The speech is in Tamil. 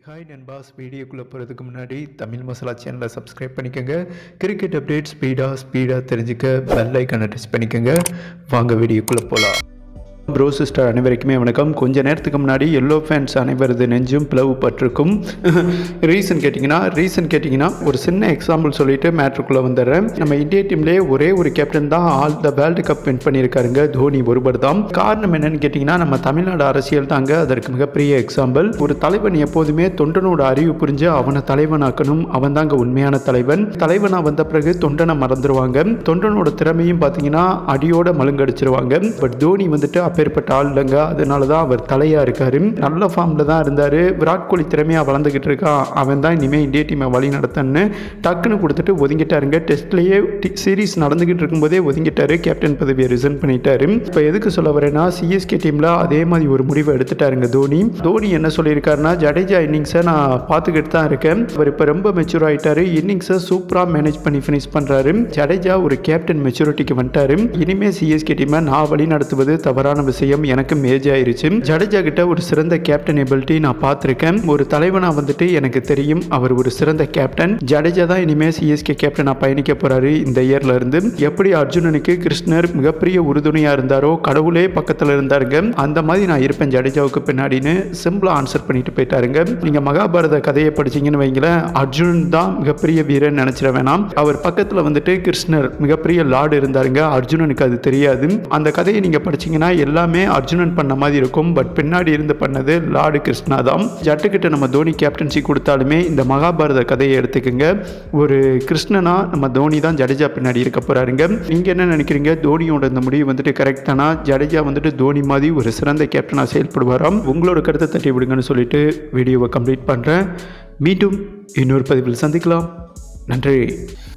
ஹாய் நண்பாஸ் வீடியோக்குள்ளே போகிறதுக்கு முன்னாடி தமிழ் மசாலா சேனலை சப்ஸ்கிரைப் பண்ணிக்கோங்க கிரிக்கெட் அப்டேட் ஸ்பீடாக ஸ்பீடாக தெரிஞ்சுக்க பெல் ஐக்கனை டச் பண்ணிக்கோங்க வாங்க வீடியோக்குள்ளே போகலாம் ப்ரோ சிஸ்டர் அனைவருக்குமே வணக்கம் கொஞ்ச நேரத்துக்கு முன்னாடி எல்லோ ஃபேன்ஸ் அனைவரது நெஞ்சும் பிளவுபட்டிருக்கும் ரீசன் கேட்டிங்கன்னா ரீசன் கேட்டிங்கன்னா ஒரு சின்ன எக்ஸாம்பிள் சொல்லிட்டு மேட்ருக்குள்ளே வந்துடுறேன் நம்ம இந்திய டீம்லேயே ஒரே ஒரு கேப்டன் தான் all the world cup win பண்ணியிருக்காருங்க தோனி ஒருவர் தான் காரணம் என்னன்னு கேட்டிங்கன்னா நம்ம தமிழ்நாடு அரசியல் தாங்க அதற்கு மிகப்பெரிய எக்ஸாம்பிள் ஒரு தலைவன் எப்போதுமே தொண்டனோட அறிவு புரிஞ்சு அவனை தலைவனாக்கணும் அவன் தாங்க உண்மையான தலைவன் தலைவனா வந்த பிறகு தொண்டனை மறந்துடுவாங்க தொண்டனோட திறமையும் பார்த்தீங்கன்னா அடியோட மழுங்கடிச்சிருவாங்க பட் தோனி வந்துட்டு அப்பேற்பட்ட ஆள் இல்லைங்க அதனால தான் அவர் தலையா இருக்காரு நல்ல ஃபார்ம்ல தான் இருந்தாரு விராட் கோலி திறமையா வளர்ந்துகிட்டு இருக்கான் அவன் தான் இனிமேல் இந்திய டீமை வழி நடத்தன்னு டக்குன்னு கொடுத்துட்டு ஒதுங்கிட்டாருங்க டெஸ்ட்லயே சீரீஸ் நடந்துகிட்டு இருக்கும்போதே ஒதுங்கிட்டாரு கேப்டன் பதவியை ரிசைன் பண்ணிட்டாரு இப்போ எதுக்கு சொல்ல வரேன்னா சிஎஸ்கே டீம்ல அதே மாதிரி ஒரு முடிவை எடுத்துட்டாருங்க தோனி தோனி என்ன சொல்லியிருக்காருன்னா ஜடேஜா இன்னிங்ஸை நான் பார்த்துக்கிட்டு தான் இருக்கேன் அவர் இப்போ ரொம்ப மெச்சூர் ஆயிட்டாரு இன்னிங்ஸை சூப்பராக மேனேஜ் பண்ணி ஃபினிஷ் பண்றாரு ஜடேஜா ஒரு கேப்டன் மெச்சூரிட்டிக்கு வந்துட்டாரு இனிமே சிஎஸ்கே டீமை நான் வழி நடத்துவது தவறான விஷயம் எனக்கு மேஜ் ஆயிருச்சு ஜடேஜா கிட்ட ஒரு சிறந்த கேப்டன் எபிலிட்டி நான் பார்த்துருக்கேன் ஒரு தலைவனா வந்துட்டு எனக்கு தெரியும் அவர் ஒரு சிறந்த கேப்டன் ஜடேஜா தான் இனிமே சிஎஸ்கே கேப்டனா பயணிக்க போறாரு இந்த இயர்ல இருந்து எப்படி அர்ஜுனனுக்கு கிருஷ்ணர் மிகப்பெரிய உறுதுணையா இருந்தாரோ கடவுளே பக்கத்துல இருந்தாருங்க அந்த மாதிரி நான் இருப்பேன் ஜடேஜாவுக்கு பின்னாடின்னு சிம்பிளா ஆன்சர் பண்ணிட்டு போயிட்டாருங்க நீங்க மகாபாரத கதையை படிச்சீங்கன்னு வைங்களேன் அர்ஜுனன் தான் மிகப்பெரிய வீரன் நினைச்சிட வேணாம் அவர் பக்கத்துல வந்துட்டு கிருஷ்ணர் மிகப்பெரிய லார்டு இருந்தாருங்க அர்ஜுனனுக்கு அது தெரியாது அந்த கதையை நீங்க படிச்சீங்கன்னா எல்லாமே அர்ஜுனன் பண்ண மாதிரி இருக்கும் பட் பின்னாடி இருந்து பண்ணது லார்டு கிருஷ்ணா தான் ஜட்டுக்கிட்ட நம்ம தோனி கேப்டன்சி கொடுத்தாலுமே இந்த மகாபாரத கதையை எடுத்துக்கோங்க ஒரு கிருஷ்ணனா நம்ம தோனி தான் ஜடேஜா பின்னாடி இருக்க போறாருங்க நீங்க என்ன நினைக்கிறீங்க தோனியோட இந்த முடிவு வந்துட்டு கரெக்ட் தானா ஜடேஜா வந்துட்டு தோனி மாதிரி ஒரு சிறந்த கேப்டனா செயல்படுவாராம் உங்களோட கருத்தை தட்டி விடுங்கன்னு சொல்லிட்டு வீடியோவை கம்ப்ளீட் பண்றேன் மீண்டும் இன்னொரு பதிவில் சந்திக்கலாம் நன்றி